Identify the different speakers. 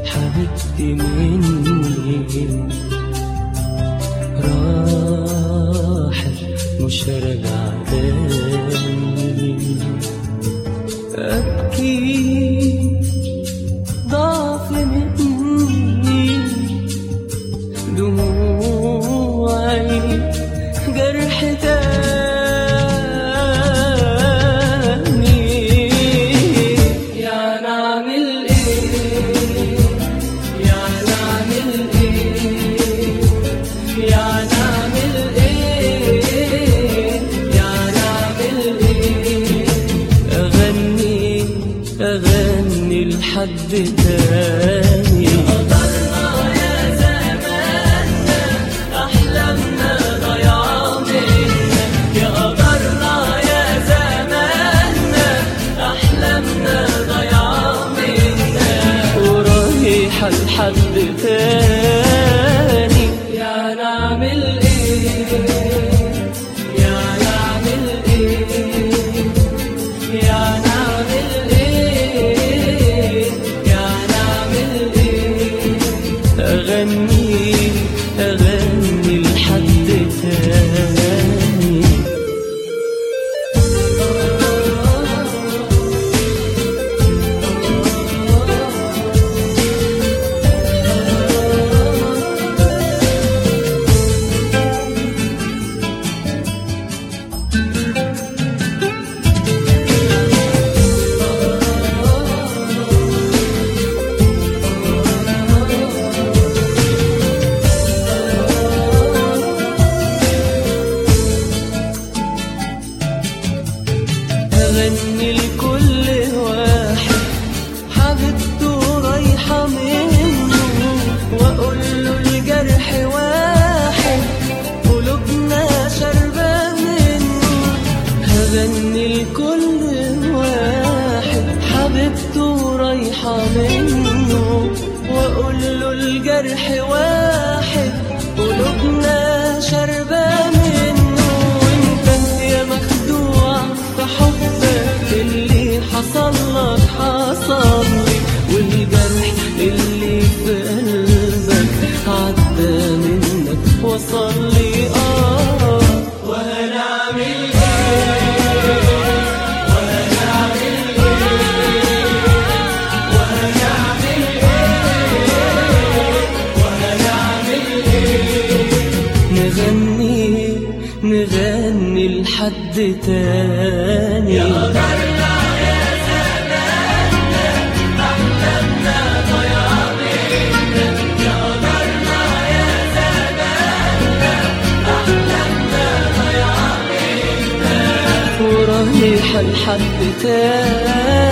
Speaker 1: حبيبتي مني راحت مش راجعة تاني أبكي ضعف مني دموعي جرح تاني يا نعمل ايه يا نعمل ايه يا نعمل ايه يا نعمل ايه اغني اغني لحد تاني قدرنا يا زماننا احلامنا ضياع منا يا قدرنا يا زماننا احلامنا ضياع منا ورايحة لحد تاني يا نعمل ايه يا نعمل ايه يا نعمل ايه يا نعمل ايه اغني اغني لحد تاني أغني لكل واحد حبيبته رايحة منه وأقول له الجرح واحد قلوبنا شربة منه هغني لكل واحد حبيبته رايحة منه وأقول له الجرح واحد قلوبنا شربة منه وانت يا مخدوع في حبك اللي حصل لك حصل لي والجرح اللي في قلبك عدى منك وصل لي اه وهنعمل نغني نغني لحد تاني يا قدرنا يا زماننا أحلامنا ضياع منا يا قدرنا يا زماننا أحلامنا ضياع منا ورايحة لحد تاني